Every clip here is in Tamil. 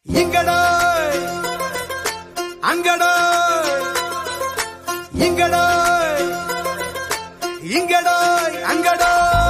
இங்கடோ அங்கடோ இங்கடோ இங்கடோ அங்கடோ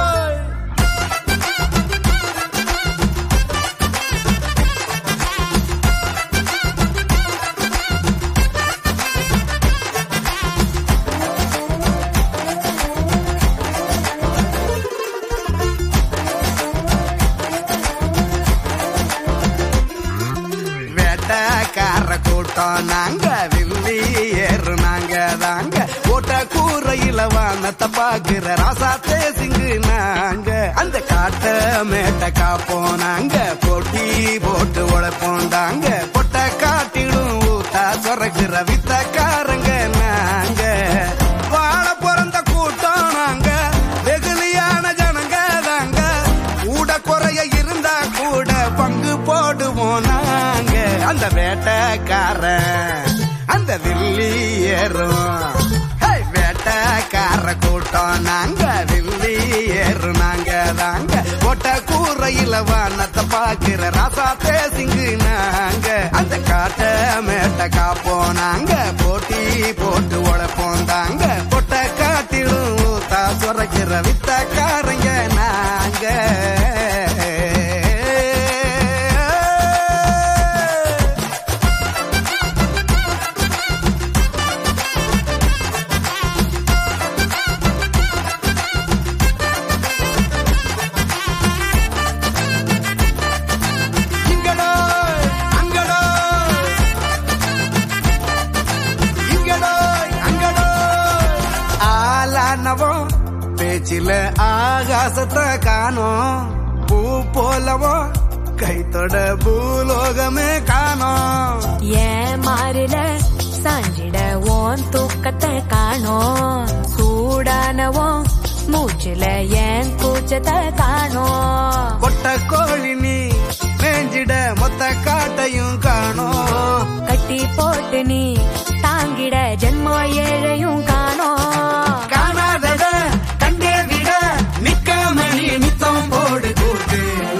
வேட்டக்கார கூட்டம் நாங்க வில்லி ஏறு நாங்க தாங்க ஓட்ட கூரையில வானத்தை பாக்குற ராசாத்தே சிங்கு நாங்க அந்த காட்ட மேட்ட காப்போம் நாங்க போட்டி போட்டு உழைப்போம் தாங்க பொட்ட காட்டிடும் ஊத்தா சொரக்குற வித்தக்காரங்க நாங்க வாழ பிறந்த கூட்டம் நாங்க வெகுலியான ஜனங்க தாங்க கூட குறைய இருந்தா கூட பங்கு போடுவோம் நாங்க அந்த வேட்டக்காரன் அந்த வில்லி ஏறும் ஹே, வேட்டக்கார கூட்டம் நாங்க வில்லி ஏறு நாங்க தாங்க ஒட்ட கூரையில வானத்தை பாக்குற ராசா பேசிங்கு நாங்க அந்த காட்ட மேட்ட காப்போம் நாங்க போட்டி போட்டு உழைப்போம் தாங்க பொட்ட காட்டிலும் ஊத்தா சுரக்கிற வித்தக்காரங்க நாங்க இங்கடோ அங்கடோ இங்கடோ அங்கடோ ஆளானவன் பேச்சில ஆகாசத்தை காணோம் பூ போலவோ கைத்தொட பூலோகமே காணோம் ஏன் மாறுல சாஞ்சிட ஓன் தூக்கத்தை காணோம் சூடானவோம் மூச்சுல ஏன் கூச்சத்தை காணோம் கொட்ட கோழி நீ மேஞ்சிட மொத்த காட்டையும் காணோம் கட்டி போட்டு நீ தாங்கிட ஜென்மோ ஏழையும் காணோம் காணாதத கண்டே விட நிக்காம நீ நித்தம் போடு கூட்டு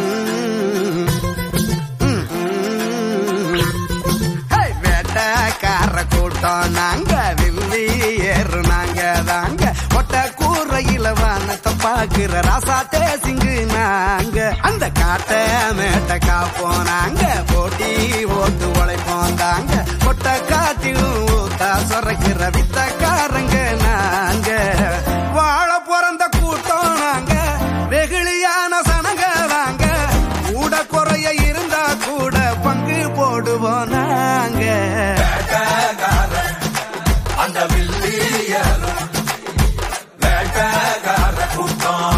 ஹே, வேட்டக்கார கூட்டம் நாங்க வில்லி ஏறு நாங்க தாங்க ஒட்ட கூரையில வானத்தை பாக்குற ராசா தேசிங்கு நாங்க அந்த காட்ட மேட்ட காப்போம் நாங்க போட்டி ஓட்டு உழைப்போம் தாங்க ஒட்ட காட்டிலும் ஊத்தா சொரக்கிற வித்தக்காரங்க நாங்க வாழ பிறந்த கூட்டம் நாங்க வெகுளியான சனங்க நாங்க கூட குறைய இருந்தா கூட பங்கு போடுவோம் நாங்க அந்த வில்லியரும் வேட்டக்கார கூட்டம்